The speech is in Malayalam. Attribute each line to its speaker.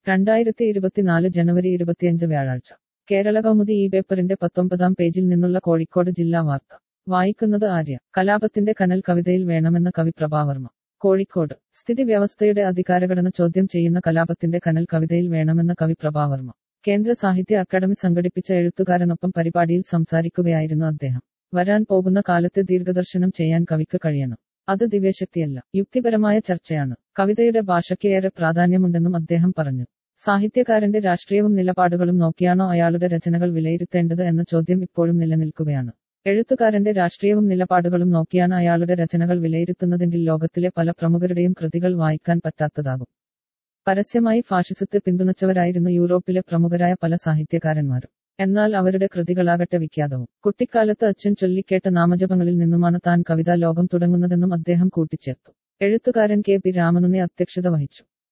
Speaker 1: രണ്ടായിരത്തി ഇരുപത്തിനാല് ജനുവരി ഇരുപത്തിയഞ്ച് വ്യാഴാഴ്ച കേരള കൗമുദി ഈ പേപ്പറിന്റെ പത്തൊമ്പതാം പേജിൽ നിന്നുള്ള കോഴിക്കോട് ജില്ലാ വാർത്ത വായിക്കുന്നത് ആര്യ കലാപത്തിന്റെ കനൽ കവിതയിൽ വേണമെന്ന കവി പ്രഭാവർമ്മ കോഴിക്കോട് സ്ഥിതി വ്യവസ്ഥയുടെ അധികാരഘടന ചോദ്യം ചെയ്യുന്ന കലാപത്തിന്റെ കനൽ കവിതയിൽ വേണമെന്ന കവി പ്രഭാവർമ്മ കേന്ദ്ര സാഹിത്യ അക്കാദമി സംഘടിപ്പിച്ച എഴുത്തുകാരനൊപ്പം പരിപാടിയിൽ സംസാരിക്കുകയായിരുന്നു അദ്ദേഹം വരാൻ പോകുന്ന കാലത്തെ ദീർഘദർശനം ചെയ്യാൻ കവിക്ക് കഴിയണം അത് ദിവ്യശക്തിയല്ല യുക്തിപരമായ ചർച്ചയാണ് കവിതയുടെ ഭാഷയ്ക്ക് ഏറെ പ്രാധാന്യമുണ്ടെന്നും അദ്ദേഹം പറഞ്ഞു സാഹിത്യകാരന്റെ രാഷ്ട്രീയവും നിലപാടുകളും നോക്കിയാണോ അയാളുടെ രചനകൾ വിലയിരുത്തേണ്ടത് എന്ന ചോദ്യം ഇപ്പോഴും നിലനിൽക്കുകയാണ് എഴുത്തുകാരന്റെ രാഷ്ട്രീയവും നിലപാടുകളും നോക്കിയാണ് അയാളുടെ രചനകൾ വിലയിരുത്തുന്നതെങ്കിൽ ലോകത്തിലെ പല പ്രമുഖരുടെയും കൃതികൾ വായിക്കാൻ പറ്റാത്തതാകും പരസ്യമായി ഫാഷിസത്തെ പിന്തുണച്ചവരായിരുന്നു യൂറോപ്പിലെ പ്രമുഖരായ പല സാഹിത്യകാരന്മാരും എന്നാൽ അവരുടെ കൃതികളാകട്ടെ വിഖ്യാതവും കുട്ടിക്കാലത്ത് അച്ഛൻ ചൊല്ലിക്കേട്ട നാമജപങ്ങളിൽ നിന്നുമാണ് താൻ കവിതാ ലോകം തുടങ്ങുന്നതെന്നും അദ്ദേഹം കൂട്ടിച്ചേർത്തു എഴുത്തുകാരൻ കെ പി രാമനുണ്ണി അധ്യക്ഷത വഹിച്ചു